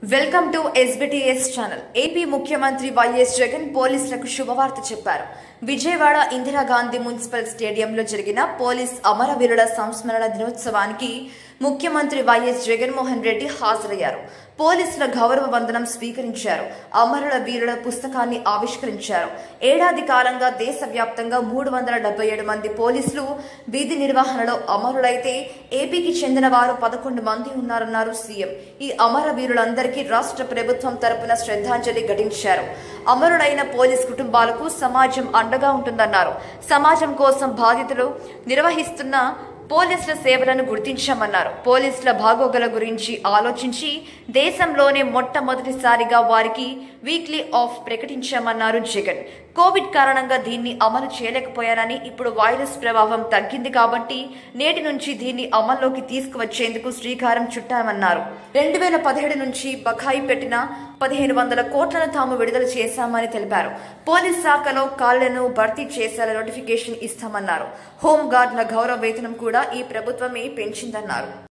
welcome to SBTS channel AP ముఖ్యమంత్రి వైఎస్ జగన్ పోలీసులకు శుభవార్త చెప్పారు విజయవాడ ఇందిరాగాంధీ మున్సిపల్ స్టేడియంలో జరిగిన పోలీస్ అమరవీరుల సంస్మరణ దినోత్సవానికి ముఖ్యమంత్రి వైఎస్ జగన్మోహన్ రెడ్డి హాజరయ్యారు పోలీసుల గౌరవ వందనం స్వీకరించారు అమరుల వీరుల పుస్తకాన్ని ఆవిష్కరించారు ఏడాది కాలంగా దేశవ్యాప్తంగా మూడు వందల డెబ్బై ఏడు మంది పోలీసులు విధి నిర్వహణలో అమరులైతే ఏపీకి చెందిన వారు పదకొండు మంది ఉన్నారన్నారు సీఎం ఈ అమర వీరులందరికీ రాష్ట్ర ప్రభుత్వం తరపున శ్రద్ధాంజలి ఘటించారు అమరులైన పోలీస్ కుటుంబాలకు సమాజం అండగా ఉంటుందన్నారు సమాజం కోసం బాధ్యతలు నిర్వహిస్తున్న పోలీసుల సేవలను గుర్తించామన్నారు పోలీసుల బాగోగుల గురించి ఆలోచించి దేశంలోనే మొట్టమొదటిసారిగా వారికి వీక్లీ ఆఫ్ ప్రకటించామన్నారు జగన్ కోవిడ్ కారణంగా దీన్ని అమలు చేయలేకపోయారని ఇప్పుడు వైరస్ ప్రభావం తగ్గింది కాబట్టి నేటి నుంచి దీన్ని అమల్లోకి తీసుకువచ్చేందుకు శ్రీకారం చుట్టామన్నారు రెండు వేల పదిహేడు నుంచి బకాయి పెట్టిన పదిహేను వందల కోట్లను తాము విడుదల చేశామని తెలిపారు పోలీస్ శాఖలో ఖాళీలను భర్తీ చేసేలా నోటిఫికేషన్ ఇస్తామన్నారు హోంగార్డుల గౌరవ వేతనం కూడా ఈ ప్రభుత్వమే పెంచిందన్నారు